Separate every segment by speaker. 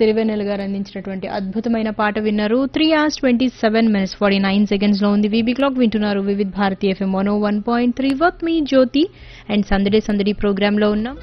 Speaker 1: సిరివెన్నెల గారు అందించినటువంటి అద్భుతమైన పాట విన్నారు three hours twenty seven minutes forty nine seconds లో ఉంది వీబీ క్లాక్ వింటున్నారు Vividh Bharati FM one one point three వర్క్ మీ జ్యోతి అండ్ సందడి సందడి ప్రోగ్రామ్ లో ఉన్నాం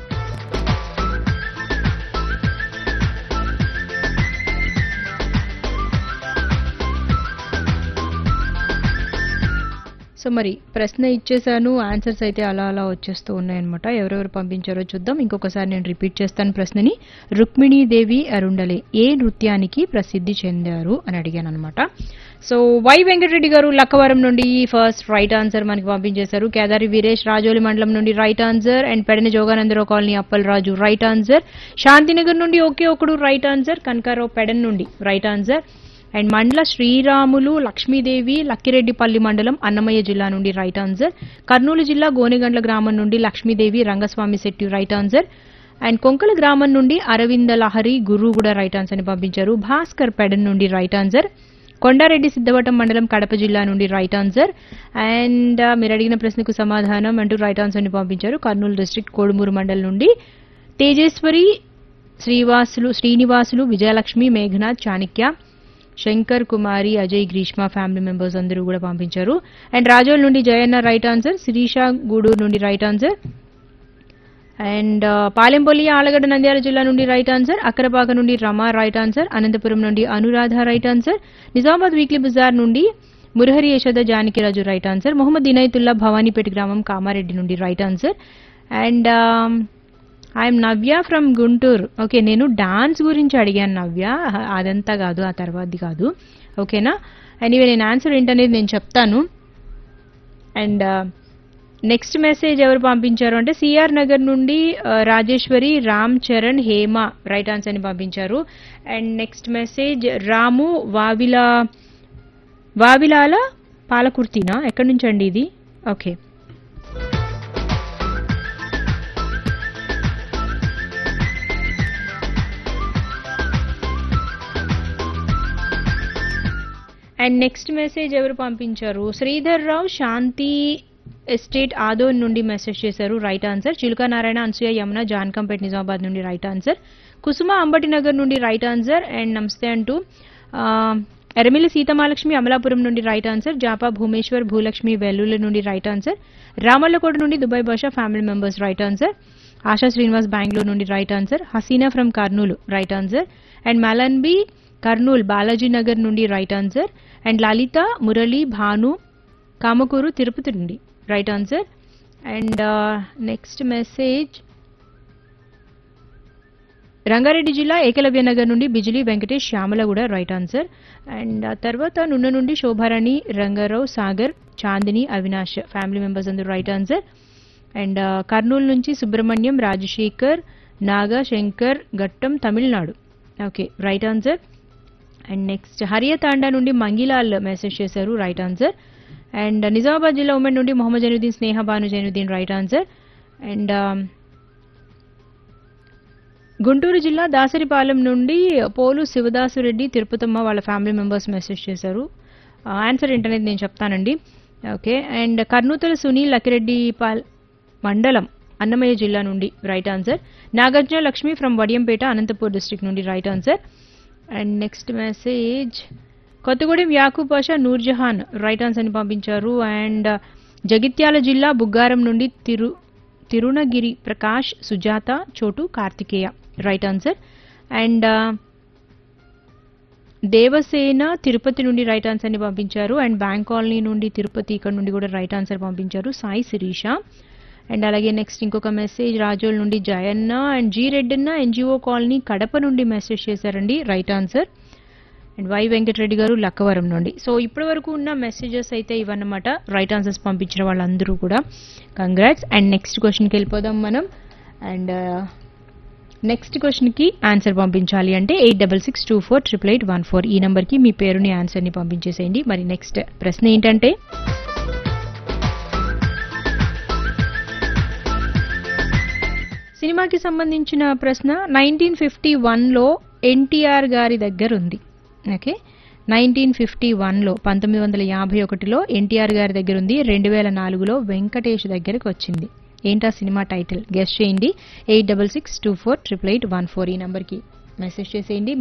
Speaker 1: సో మరి ప్రశ్న ఇచ్చేసాను ఆన్సర్స్ అయితే అలా అలా వచ్చేస్తూ ఉన్నాయన్నమాట ఎవరెవరు పంపించారో చూద్దాం ఇంకొకసారి నేను రిపీట్ చేస్తాను ప్రశ్నని రుక్మిణీదేవి అరుండలే ఏ నృత్యానికి ప్రసిద్ధి చెందారు అని అడిగాను అనమాట సో వై వెంకటరెడ్డి గారు లక్కవరం నుండి ఫస్ట్ రైట్ ఆన్సర్ మనకి పంపించేశారు కేదారి వీరేష్ రాజోలి మండలం నుండి right answer and Pedani Joganandarao colony Appal Raju right answer Shantinagar నుండి ఒకే ఒకడు రైట్ ఆన్సర్ కనకారావు పెడన్ నుండి రైట్ ఆన్సర్ అండ్ మండల శ్రీరాములు లక్ష్మీదేవి లక్కిరెడ్డిపల్లి మండలం అన్నమయ్య జిల్లా నుండి రైట్ ఆన్సర్ కర్నూలు జిల్లా గోనెగండ్ల గ్రామం నుండి Lakshmidevi Rangaswamy Shetty right answer and Konkala గ్రామం నుండి అరవింద లహరి గురు కూడా రైట్ ఆన్సర్ ని పంపించారు భాస్కర్ పెడన్ నుండి రైట్ ఆన్సర్ కొండారెడ్డి సిద్ధవటం మండలం కడప జిల్లా నుండి రైట్ ఆన్సర్ అండ్ మీరు అడిగిన ప్రశ్నకు సమాధానం అంటూ రైట్ ఆన్సర్ ని పంపించారు కర్నూలు డిస్ట్రిక్ట్ కోడుమూరు మండలం నుండి తేజేశ్వరి శ్రీవాసులు శ్రీనివాసులు విజయలక్ష్మి మేఘనాథ్ చాణిక్య శంకర్ కుమారి అజయ్ గ్రీష్మ ఫ్యామిలీ మెంబర్స్ అందరూ కూడా పంపించారు అండ్ రాజోల్ నుండి జయన్న రైట్ ఆన్సర్ శిరీష గూడూరు నుండి right answer and Palempalli Allagadda Nandyal జిల్లా నుండి రైట్ ఆన్సర్ అక్కరపాక నుండి రమ రైట్ ఆన్సర్ అనంతపురం నుండి Anuradha right answer Nizamabad weekly bazaar నుండి మురహరి యశోద జానకిరాజు రైట్ ఆన్సర్ మొహమ్మద్ ఇనాయతుల్లా భవానీపేట గ్రామం కామారెడ్డి నుండి right answer and I'm Navya from Guntur okay నేను డాన్స్ గురించి అడిగాను నవ్య అదంతా కాదు ఆ తర్వాతది కాదు ఓకేనా ఎనీవే నేను ఆన్సర్ ఏంటనేది నేను చెప్తాను అండ్ నెక్స్ట్ మెసేజ్ ఎవరు పంపించారు అంటే సిఆర్ నగర్ నుండి ఆ, రాజేశ్వరి రామ్ చరణ్ హేమ రైట్ ఆన్సర్ ని పంపించారు and next message Ramu Vavila Vavilala పాలకుర్తినా ఎక్కడి నుంచి అండి ఇది ఓకే అండ్ నెక్స్ట్ మెసేజ్ ఎవరు పంపించారు శ్రీధర్ రావు శాంతి ఎస్టేట్ ఆదోన్ నుండి మెసేజ్ చేశారు రైట్ ఆన్సర్ చిలుక నారాయణ అనసూయ యమున జాన్కంపేట్ నిజామాబాద్ నుండి రైట్ ఆన్సర్ కుసుమ అంబటి నగర్ నుండి రైట్ ఆన్సర్ అండ్ నమస్తే అంటూ ఆ, ఎరమిలి సీతమాలక్ష్మి అమలాపురం నుండి రైట్ ఆన్సర్ జాపా భూమేశ్వర్ భూలక్ష్మి వెల్లుల నుండి రైట్ ఆన్సర్ రామల్లకోట నుండి Dubai Basha family members right answer Asha Srinivas Bengaluru నుండి right answer Haseena from Kurnool right answer and Malanbi Kurnool Balaji Nagar నుండి right answer and Lalitha Murali Bhanu Kamakuru Tirupati నుండి right answer and next message Rangareddy జిల్లా ఏకలవ్య నగర్ నుండి బిజిలీ వెంకటేష్ శ్యామల కూడా రైట్ ఆన్సర్ అండ్ ఆ తర్వాత నున్న నుండి శోభారాణి రంగారావు సాగర్ చాందిని అవినాష్ ఫ్యామిలీ మెంబర్స్ అందరూ రైట్ ఆన్సర్ అండ్ కర్నూలు నుంచి Subrahmanyam Rajasekhar Naga Shankar Ghattam Tamil Nadu okay right answer and next Hariyathanda నుండి మంగిలాల్ మెసేజ్ చేశారు రైట్ ఆన్సర్ అండ్ నిజామాబాద్ జిల్లా ఉమెన్ నుండి Mohammed Jainuddin Sneha Banu Jainuddin right answer and Guntur జిల్లా దాసరిపాలెం నుండి పోలు శివదాసురెడ్డి తిరుపతమ్మ వాళ్ళ ఫ్యామిలీ మెంబర్స్ మెసేజ్ చేశారు ఆన్సర్ ఏంటనేది నేను చెప్తానండి okay and Karnuthala Sunil Lakireddy Paul మండలం అన్నమయ్య జిల్లా నుండి right answer Nagarjuna Lakshmi from Vadiyampeta Anantapur district నుండి right answer and next message Kothagudem Yakub Pasha Noorjahan right answer ని పంపించారు అండ్ జగిత్యాల జిల్లా బుగ్గారం నుండి తిరు తిరుణగిరి Prakash Sujatha Chotu Karthikeya right answer and Devasena Tirupati నుండి రైట్ ఆన్సర్ ని పంపించారు అండ్ బ్యాంక్ కాలనీ నుండి తిరుపతి ఇక్కడ నుండి కూడా రైట్ ఆన్సర్ పంపించారు సాయి శిరీష అండ్ అలాగే నెక్స్ట్ ఇంకొక మెసేజ్ రాజోల్ నుండి Jayanna and G Reddanna NGO colony Kadapa నుండి మెసేజ్ చేశారండి right answer and Y Venkatareddy garu Lakkavaram నుండి సో ఇప్పటి వరకు ఉన్న మెసేజెస్ అయితే ఇవన్నమాట రైట్ ఆన్సర్స్ పంపించిన వాళ్ళందరూ కూడా కంగ్రాట్స్ అండ్ నెక్స్ట్ క్వశ్చన్కి వెళ్ళిపోదాం మనం అండ్ నెక్స్ట్ క్వశ్చన్కి ఆన్సర్ పంపించాలి అంటే eight double six two four triple eight one four ఈ నెంబర్కి మీ పేరుని ఆన్సర్ని పంపించేసేయండి మరి నెక్స్ట్ ప్రశ్న ఏంటంటే సినిమాకి సంబంధించిన ప్రశ్న నైన్టీన్ ఫిఫ్టీ వన్లో ఎన్టీఆర్ గారి దగ్గర ఉంది ఓకే నైన్టీన్ ఫిఫ్టీ వన్లో పంతొమ్మిది వందల యాభై ఒకటిలో ఎన్టీఆర్ గారి దగ్గర ఉంది రెండు వేల నాలుగులో వెంకటేష్ దగ్గరకు వచ్చింది ఏంటా సినిమా టైటిల్ గెస్ట్ చేయండి eight double six two four triple eight one four ఈ నెంబర్కి మెసేజ్ చేసేయండి